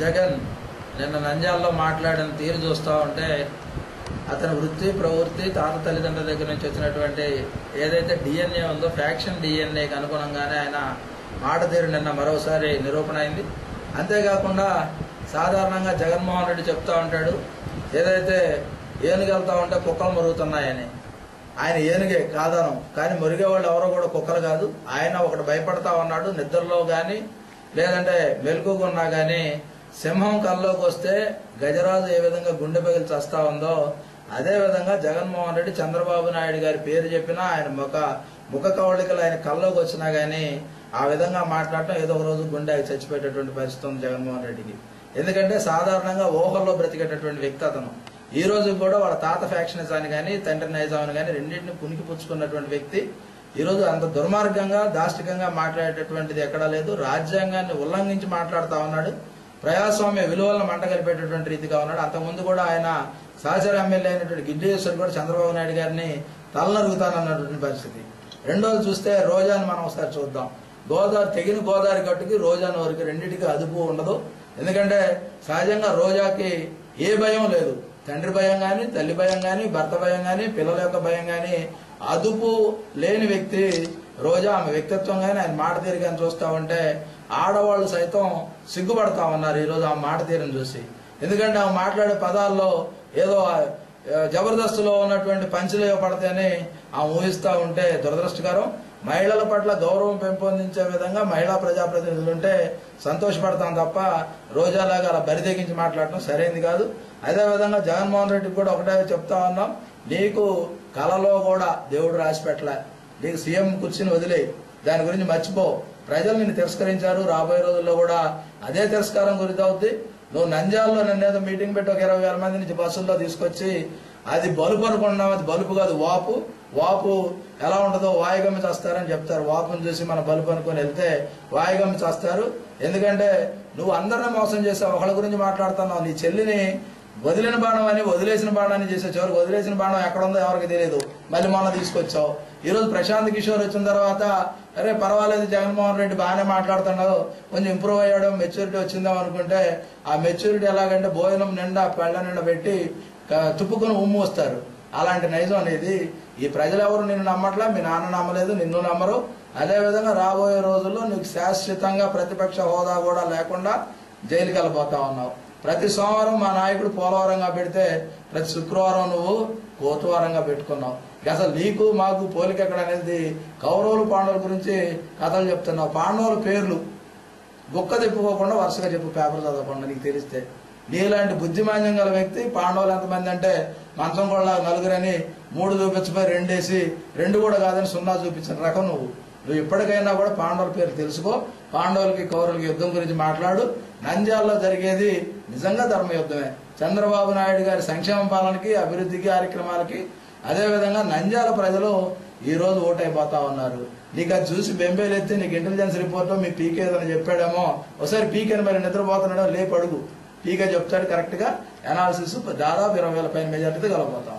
జగన్ నిన్న నంద్యాలలో మాట్లాడిన తీరు చూస్తూ ఉంటే అతని వృత్తి ప్రవృత్తి తాత తల్లిదండ్రుల దగ్గర నుంచి వచ్చినటువంటి ఏదైతే డిఎన్ఏ ఉందో ఫ్యాక్షన్ డిఎన్ఏకి అనుగుణంగానే ఆయన మాట తీరు నిన్న మరోసారి నిరూపణ అయింది అంతేకాకుండా సాధారణంగా జగన్మోహన్ రెడ్డి చెప్తా ఉంటాడు ఏదైతే ఏనుగెళ్తా ఉంటే కుక్కలు మరుగుతున్నాయని ఆయన ఏనుగే కాదనం కానీ మురిగే వాళ్ళు ఎవరో కూడా కుక్కలు కాదు ఆయన ఒకటి భయపడతా ఉన్నాడు నిద్రలో కానీ లేదంటే మెలకుగా ఉన్నా కానీ సింహం కల్లోకి వస్తే గజరాజు ఏ విధంగా గుండె పగిలి చస్తా ఉందో అదే విధంగా జగన్మోహన్ రెడ్డి చంద్రబాబు నాయుడు గారి పేరు చెప్పినా ఆయన ముఖ ముఖ కవళికలు ఆయన కల్లోకి వచ్చినా గానీ ఆ విధంగా మాట్లాడటం ఏదో ఒక రోజు గుండె ఆగి చచ్చిపోయేటటువంటి పరిస్థితి ఉంది జగన్మోహన్ రెడ్డికి ఎందుకంటే సాధారణంగా ఊహల్లో బ్రతికేటటువంటి వ్యక్తి అతను ఈ రోజు కూడా వాళ్ళ తాత ఫ్యాక్షనిస్ అని కానీ తండ్రి నైజాం అని కానీ రెండింటిని పునికి పుచ్చుకున్నటువంటి వ్యక్తి ఈ రోజు అంత దుర్మార్గంగా దాష్టికంగా మాట్లాడేటటువంటిది ఎక్కడా లేదు రాజ్యాంగాన్ని ఉల్లంఘించి మాట్లాడుతా ఉన్నాడు ప్రజాస్వామ్య విలువలను మంటగలిపేటటువంటి రీతిగా ఉన్నాడు అంతకుముందు కూడా ఆయన సహచర ఎమ్మెల్యే అయినటువంటి గిడ్డేశ్వర్ కూడా చంద్రబాబు నాయుడు గారిని తలనరుగుతానన్నటువంటి పరిస్థితి రెండోది చూస్తే రోజాని మనం ఒకసారి చూద్దాం గోదావరి తెగిన గోదావరి గట్టుకి రోజాని వరకు రెండింటికి అదుపు ఉండదు ఎందుకంటే సహజంగా రోజాకి ఏ భయం లేదు తండ్రి భయం కానీ తల్లి భయం కానీ భర్త భయం కానీ పిల్లల యొక్క భయం కానీ అదుపు లేని వ్యక్తి రోజా ఆమె వ్యక్తిత్వం కానీ ఆయన మాట తీరు కానీ చూస్తా ఉంటే ఆడవాళ్ళు సైతం సిగ్గుపడతా ఉన్నారు ఈరోజు ఆ మాట తీరుని చూసి ఎందుకంటే ఆమె మాట్లాడే పదాల్లో ఏదో ఆ, జబర్దస్తులో ఉన్నటువంటి పంచులు పడతాయని ఆమె ఊహిస్తా ఉంటే దురదృష్టకరం మహిళల పట్ల గౌరవం పెంపొందించే విధంగా మహిళా ప్రజాప్రతినిధులు ఉంటే సంతోషపడతాం తప్ప రోజాలాగా అలా బరిదెగించి మాట్లాడటం సరైనది కాదు అదేవిధంగా జగన్మోహన్ రెడ్డికి కూడా ఒకటే చెప్తా ఉన్నాం నీకు కలలో కూడా దేవుడు రాసి పెట్టలే నీకు సీఎం కుర్చీని వదిలే దాని గురించి మర్చిపో ప్రజలు నిన్ను తిరస్కరించారు రాబోయే రోజుల్లో కూడా అదే తిరస్కారం గురి అవుద్ది నువ్వు నంద్యాలలో నిన్నేదో మీటింగ్ పెట్టి ఒక ఇరవై వేల మంది నుంచి బస్సుల్లో తీసుకొచ్చి అది బలుపు అనుకున్నాం అది బలుపు కాదు వాపు వాపు ఎలా ఉంటుందో వాయుగమ్మి చేస్తారని చెప్తారు వాపుని చూసి మన బలుపు అనుకొని వెళ్తే వాయుగమ్మి చేస్తారు ఎందుకంటే నువ్వు అందరిని మోసం చేసావు ఒకళ్ళ గురించి మాట్లాడుతున్నావు నీ చెల్లిని వదిలిన బాణం అని వదిలేసిన బాణాన్ని చేసే చివరికి వదిలేసిన బాణం ఎక్కడ ఉందో ఎవరికి తెలియదు మళ్ళీ మొన్న తీసుకొచ్చావు ఈ రోజు ప్రశాంత్ కిషోర్ వచ్చిన తర్వాత అరే పర్వాలేదు జగన్మోహన్ రెడ్డి బాగానే మాట్లాడుతున్నాడు కొంచెం ఇంప్రూవ్ అయ్యాడు మెచ్యూరిటీ వచ్చిందాం అనుకుంటే ఆ మెచ్యూరిటీ ఎలాగంటే భోజనం నిండా పెళ్ళ నిండా పెట్టి క- తుప్పుకొని ఉమ్ము వస్తారు అలాంటి నైజం అనేది ఈ ప్రజలు ఎవరు నిన్ను నమ్మట్లా మీ నాన్న నమ్మలేదు నిన్ను నమ్మరు అదేవిధంగా రాబోయే రోజుల్లో నీకు శాశ్వతంగా ప్రతిపక్ష హోదా కూడా లేకుండా జైలుకి వెళ్ళిపోతా ఉన్నావు ప్రతి సోమవారం మా నాయకుడు పోలవరంగా పెడితే ప్రతి శుక్రవారం నువ్వు కోతువారంగా పెట్టుకున్నావు ఇక అసలు నీకు మాకు పోలిక ఎక్కడ అనేది కౌరవులు పాండవుల గురించి కథలు చెప్తున్నావు పాండవుల పేర్లు గుక్క తిప్పుకోకుండా వరుసగా చెప్పు పేపర్ చదవకుండా నీకు తెలిస్తే నీలాంటి బుద్ధిమాన్యం గల వ్యక్తి పాండవులు ఎంతమంది అంటే మంచం కూడా నలుగురని మూడు చూపించిపోయి రెండేసి రెండు కూడా కాదని సున్నా చూపించిన రకం నువ్వు నువ్వు ఇప్పటికైనా కూడా పాండవుల పేరు తెలుసుకో పాండవులకి కౌరవులకి యుద్ధం గురించి మాట్లాడు నంద్యాలలో జరిగేది నిజంగా ధర్మ యుద్ధమే చంద్రబాబు నాయుడు గారి సంక్షేమ పాలనకి అభివృద్ధి కార్యక్రమాలకి అదేవిధంగా నంద్యాల ప్రజలు ఈ రోజు ఓటైపోతా ఉన్నారు నీకు అది చూసి బెంబేలు ఎత్తి నీకు ఇంటెలిజెన్స్ రిపోర్ట్ మీ పీకే ఏదైనా చెప్పాడేమో ఒకసారి పీకేని మరి నిద్రపోతున్నాడో లేపు అడుగు పీకే చెప్తాడు కరెక్ట్ గా అనాలిసిస్ దాదాపు ఇరవై వేల పైన మెజార్టీతో గెలవబోతాం